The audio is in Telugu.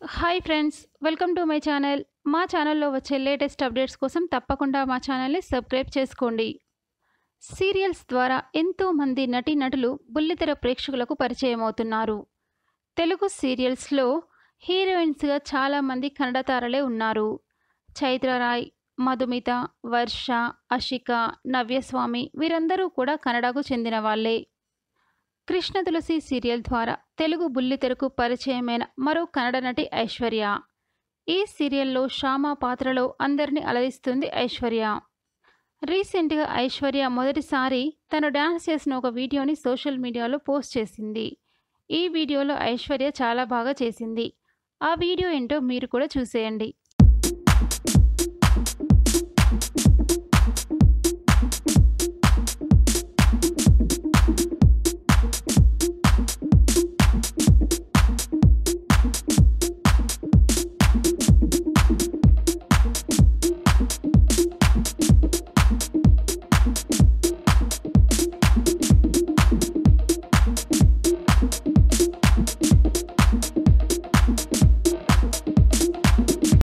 hi friends welcome to my channel మా ఛానల్లో వచ్చే లేటెస్ట్ అప్డేట్స్ కోసం తప్పకుండా మా ఛానల్ని సబ్స్క్రైబ్ చేసుకోండి సీరియల్స్ ద్వారా ఎంతో మంది నటీనటులు బుల్లితెర ప్రేక్షకులకు పరిచయం అవుతున్నారు తెలుగు సీరియల్స్లో హీరోయిన్స్గా చాలామంది కన్నడ తారలే ఉన్నారు చైత్రరాయ్ మధుమిత వర్ష అషిక నవ్యస్వామి వీరందరూ కూడా కన్నడకు చెందిన వాళ్ళే కృష్ణ తులసి సీరియల్ ద్వారా తెలుగు బుల్లితెరకు పరిచయమైన మరో కన్నడ నటి ఐశ్వర్య ఈ సీరియల్లో శ్యామ పాత్రలో అందరినీ అలరిస్తుంది ఐశ్వర్య రీసెంట్గా ఐశ్వర్య మొదటిసారి తను డ్యాన్స్ చేసిన ఒక వీడియోని సోషల్ మీడియాలో పోస్ట్ చేసింది ఈ వీడియోలో ఐశ్వర్య చాలా బాగా చేసింది ఆ వీడియో ఏంటో మీరు కూడా చూసేయండి